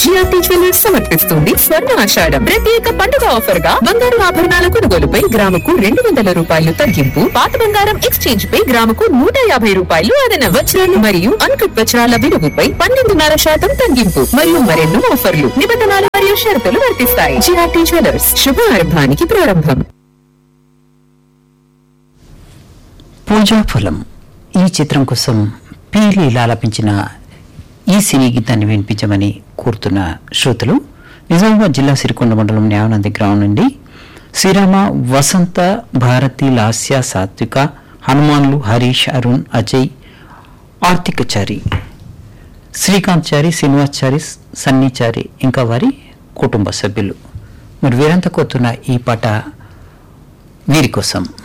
GRT jewellers సమర్పిస్తుంది స్వర్ణ ఆషాఢం ప్రత్యేక పండుగ ఆఫర్ గా బంగారు ఆభరణాల కొనుగోలుపై గ్రాముకు రెండు వందల రూపాయలు తగ్గింపు పాత బంగారం ఎక్స్చేంజ్ పై గ్రాముకు నూట యాభై రూపాయలు అదన వజ్రాలు మరియు అన్కట్ వజ్రాల విలువపై పన్నెండున్నర శాతం తగ్గింపు మరియు మరెన్నో ఆఫర్లు నిబంధనలు మరియు షరతులు వర్తిస్తాయి జిఆర్టీ జ్యువెలర్స్ శుభారంభానికి ప్రారంభం పూజాఫలం ఈ చిత్రం కోసం పి లీల ఆలపించిన ఈ సినీ గీతాన్ని వినిపించమని కోరుతున్న శ్రోతలు నిజామాబాద్ జిల్లా సిరికొండ మండలం న్యావనంది గ్రామం నుండి శ్రీరామ వసంత భారతి లాస్య సాత్విక హనుమాన్లు హరీష్ అరుణ్ అజయ్ ఆర్తికచారి శ్రీకాంత్ చారి శ్రీనివాస్ సన్నీచారి ఇంకా వారి కుటుంబ సభ్యులు మరి వీరంతా కోరుతున్న ఈ పాట వీరి కోసం